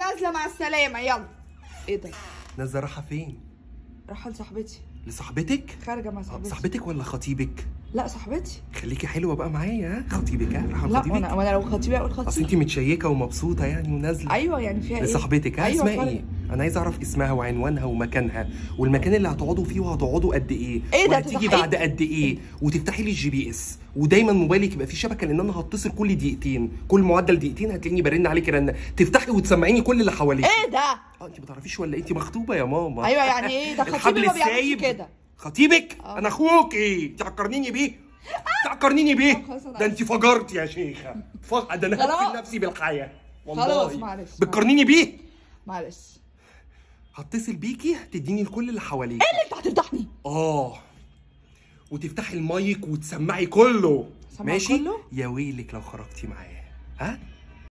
نازله مع السلامه يلا ايه ده نازله رايحه فين رايحه لصاحبتي لصاحبتك خارجه مع صاحبتي صاحبتك ولا خطيبك لا صاحبتي خليكي حلوه بقى معايا ها خطيبك ها رايحه لا لخطيبك وانا وانا لو خطيبي اقول اصل خطيبي انت متشيكه ومبسوطه يعني ونازله ايوه يعني فيها ايه لصاحبتك ها أيوة اسمها فرق. ايه انا عايز اعرف اسمها وعنوانها ومكانها والمكان اللي هتقعدوا فيه وهتقعدوا قد ايه إيه ده؟ وهتيجي تضحك؟ بعد قد ايه وتفتحي لي الجي بي اس ودايما موبايلك يبقى فيه شبكه لان انا هتصل كل دقيقتين كل معدل دقيقتين هتلاقيني برن عليكي رنه تفتحي وتسمعيني كل اللي حواليك ايه ده اه انت ما تعرفيش ولا إيه؟ انت مخطوبه يا ماما ايوه يعني ايه ده خطيبي الحبل ما بيعملش السايب كده خطيبك آه. انا اخوكي تعكرنيني بيه تعكرنيني بيه خلاص أنا ده انت فجرت يا شيخه ف- ده انا خلاص. هدفن نفسي بالحياه والله خلاص، معلش. بتقارنيني بيه معلش هتصل بيكي تديني لكل اللي حواليك ايه اللي انت هتفضحني اه وتفتحي المايك وتسمعي كله سمعي ماشي كله؟ يا ويلك لو خرجتي معاه ها